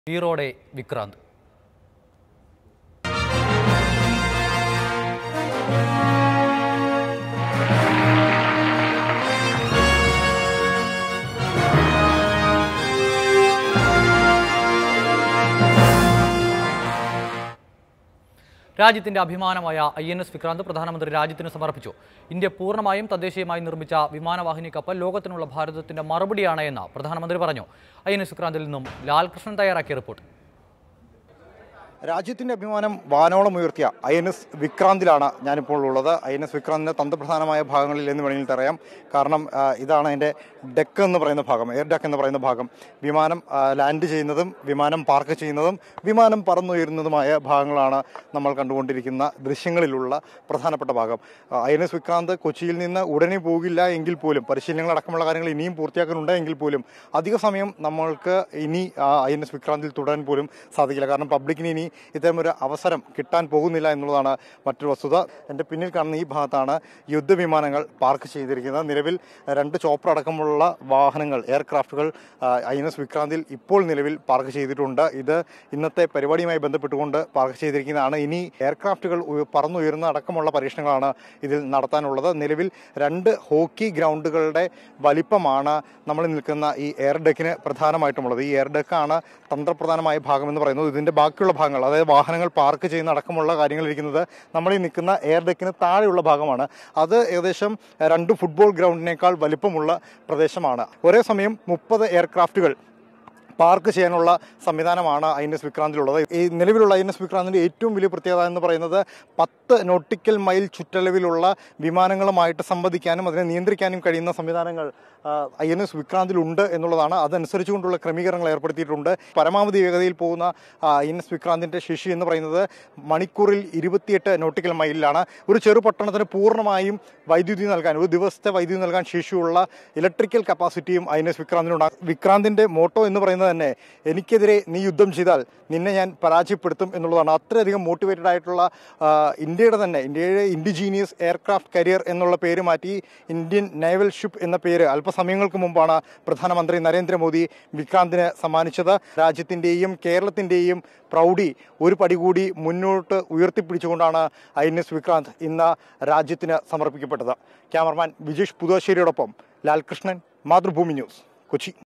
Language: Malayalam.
ഈറോടെ വിക്രാന്ത് രാജ്യത്തിന്റെ അഭിമാനമായ ഐ എൻ എസ് വിക്രാന്ത് പ്രധാനമന്ത്രി രാജ്യത്തിന് സമർപ്പിച്ചു ഇന്ത്യ പൂർണ്ണമായും തദ്ദേശീയമായി നിർമ്മിച്ച വിമാനവാഹിനി കപ്പൽ ലോകത്തിനുള്ള ഭാരതത്തിന്റെ മറുപടിയാണ് എന്ന് പ്രധാനമന്ത്രി പറഞ്ഞു ഐ എൻ എസ് വിക്രാന്തിൽ നിന്നും ലാൽകൃഷ്ണൻ തയ്യാറാക്കിയ റിപ്പോർട്ട് രാജ്യത്തിന്റെ അഭിമാനം വാനോളം ഉയർത്തിയ ഐ എൻ എസ് വിക്രാന്തിലാണ് ഞാനിപ്പോൾ ഉള്ളത് ഐ എൻ എസ് വിക്രാന്തിന്റെ തന്ത്രപ്രധാനമായ ഭാഗങ്ങളിൽ എന്ന് വേണമെങ്കിൽ പറയാം കാരണം ആ, ഇതാണ് അതിന്റെ ഡെക്ക് എന്ന് പറയുന്ന ഭാഗം എയർ ഡെക്ക് എന്ന് പറയുന്ന ഭാഗം വിമാനം ആ, ലാൻഡ് ചെയ്യുന്നതും വിമാനം പാർക്ക് ചെയ്യുന്നതും വിമാനം പറന്നുയരുന്നതുമായ ഭാഗങ്ങളാണ് നമ്മൾ കണ്ടുകൊണ്ടിരിക്കുന്ന ദൃശ്യങ്ങളിലുള്ള പ്രധാനപ്പെട്ട ഭാഗം ഐ എൻ എസ് വിക്രാന്ത് കൊച്ചിയിൽ നിന്ന് ഉടനെ പോകില്ല എങ്കിൽ പോലും പരിശീലനങ്ങൾ അടക്കമുള്ള കാര്യങ്ങൾ ഇനിയും പൂർത്തിയാക്കാനുണ്ട് എങ്കിൽ പോലും അധിക സമയം നമ്മൾക്ക് ഇനി ഐ എൻ എസ് വിക്രാന്തിൽ തുടരാൻ പോലും സാധിക്കില്ല കാരണം പബ്ലിക്കിന് ഇനി ഇത്തരം ഒരു അവസരം കിട്ടാൻ പോകുന്നില്ല എന്നുള്ളതാണ് മറ്റൊരു വസ്തുത എൻ്റെ പിന്നിൽ കാണുന്ന ഈ ഭാഗത്താണ് യുദ്ധവിമാനങ്ങൾ പാർക്ക് ചെയ്തിരിക്കുന്നത് നിലവിൽ രണ്ട് ചോപ്പർ അടക്കമുള്ള വാഹനങ്ങൾ എയർക്രാഫ്റ്റുകൾ ഐ എൻ എസ് വിക്രാന്തിൽ ഇപ്പോൾ നിലവിൽ പാർക്ക് ചെയ്തിട്ടുണ്ട് ഇത് ഇന്നത്തെ പരിപാടിയുമായി ബന്ധപ്പെട്ടുകൊണ്ട് പാർക്ക് ചെയ്തിരിക്കുന്നതാണ് ഇനി എയർക്രാഫ്റ്റുകൾ ഉയ- പറന്നുയരുന്ന അടക്കമുള്ള പരീക്ഷണങ്ങളാണ് ഇതിൽ നടത്താനുള്ളത് നിലവിൽ രണ്ട് ഹോക്കി ഗ്രൗണ്ടുകളുടെ വലിപ്പമാണ് നമ്മൾ നിൽക്കുന്ന ഈ എയർ ഡെക്കിന് പ്രധാനമായിട്ടുമുള്ളത് ഈ എയർ ഡെക്കാണ് തന്ത്രപ്രധാനമായ ഭാഗം എന്ന് പറയുന്നത് ഇതിന്റെ ബാക്കിയുള്ള ഭാഗങ്ങൾ അതായത് വാഹനങ്ങൾ പാർക്ക് ചെയ്യുന്ന അടക്കമുള്ള കാര്യങ്ങൾ ഇരിക്കുന്നത് നമ്മൾ ഈ നിൽക്കുന്ന എയർ ഡെക്കിന് താഴെയുള്ള ഭാഗമാണ് അത് ഏകദേശം രണ്ട് ഫുട്ബോൾ ഗ്രൗണ്ടിനേക്കാൾ വലിപ്പമുള്ള പ്രദേശമാണ് ഒരേ സമയം മുപ്പത് എയർക്രാഫ്റ്റുകൾ പാർക്ക് ചെയ്യാനുള്ള സംവിധാനമാണ് ഐ എൻ എസ് വിക്രാന്തിലുള്ളത് ഈ നിലവിലുള്ള ഐ എൻ എസ് വിക്രാന്തിന്റെ ഏറ്റവും വലിയ പ്രത്യേകത എന്ന് പറയുന്നത് പത്ത് നോട്ടിക്കൽ മൈൽ ചുറ്റളവിലുള്ള വിമാനങ്ങളുമായിട്ട് സംവദിക്കാനും അതിനെ നിയന്ത്രിക്കാനും കഴിയുന്ന സംവിധാനങ്ങൾ ഐ എൻ എസ് വിക്രാന്തിലുണ്ട് എന്നുള്ളതാണ് അതനുസരിച്ചുകൊണ്ടുള്ള ക്രമീകരണങ്ങൾ ഏർപ്പെടുത്തിയിട്ടുണ്ട് പരമാവധി വേഗതയിൽ പോകുന്ന ഐ എൻ എസ് വിക്രാന്തിന്റെ ശേഷി എന്ന് പറയുന്നത് മണിക്കൂറിൽ ഇരുപത്തിയെട്ട് നോട്ടിക്കൽ മൈലിലാണ് ഒരു ചെറു പട്ടണത്തിന് പൂർണ്ണമായും വൈദ്യുതി നൽകാൻ ഒരു ദിവസത്തെ വൈദ്യുതി നൽകാൻ ശേഷിയുള്ള ഇലക്ട്രിക്കൽ കപ്പാസിറ്റിയും ഐ എൻ എസ് വിക്രാന്തിനുണ്ട് വിക്രാന്തിന്റെ മോട്ടോ എന്ന് പറയുന്നത് തന്നെ എനിക്കെതിരെ നീ യുദ്ധം ചെയ്താൽ നിന്നെ ഞാൻ പരാജയപ്പെടുത്തും എന്നുള്ളതാണ് അത്രയധികം മോട്ടിവേറ്റഡ് ആയിട്ടുള്ള ആ, ഇന്ത്യയുടെ തന്നെ ഇന്ത്യയുടെ ഇൻഡിജീനിയസ് എയർക്രാഫ്റ്റ് കരിയർ എന്നുള്ള പേര് മാറ്റി ഇന്ത്യൻ നേവൽ ഷിപ്പ് എന്ന പേര് അല്പസമയങ്ങൾക്ക് മുമ്പാണ് പ്രധാനമന്ത്രി നരേന്ദ്രമോദി വിക്രാന്തിന് സമ്മാനിച്ചത് രാജ്യത്തിന്റെയും കേരളത്തിന്റെയും പ്രൗഢി ഒരു പടി കൂടി മുന്നോട്ട് ഉയർത്തിപ്പിടിച്ചുകൊണ്ടാണ് ഐ എൻ എസ് വിക്രാന്ത് ഇന്ന് രാജ്യത്തിന് സമർപ്പിക്കപ്പെട്ടത് ക്യാമറമാൻ വിജേഷ് പുതുശ്ശേരിയോടൊപ്പം ലാൽകൃഷ്ണൻ മാതൃഭൂമി ന്യൂസ് കൊച്ചി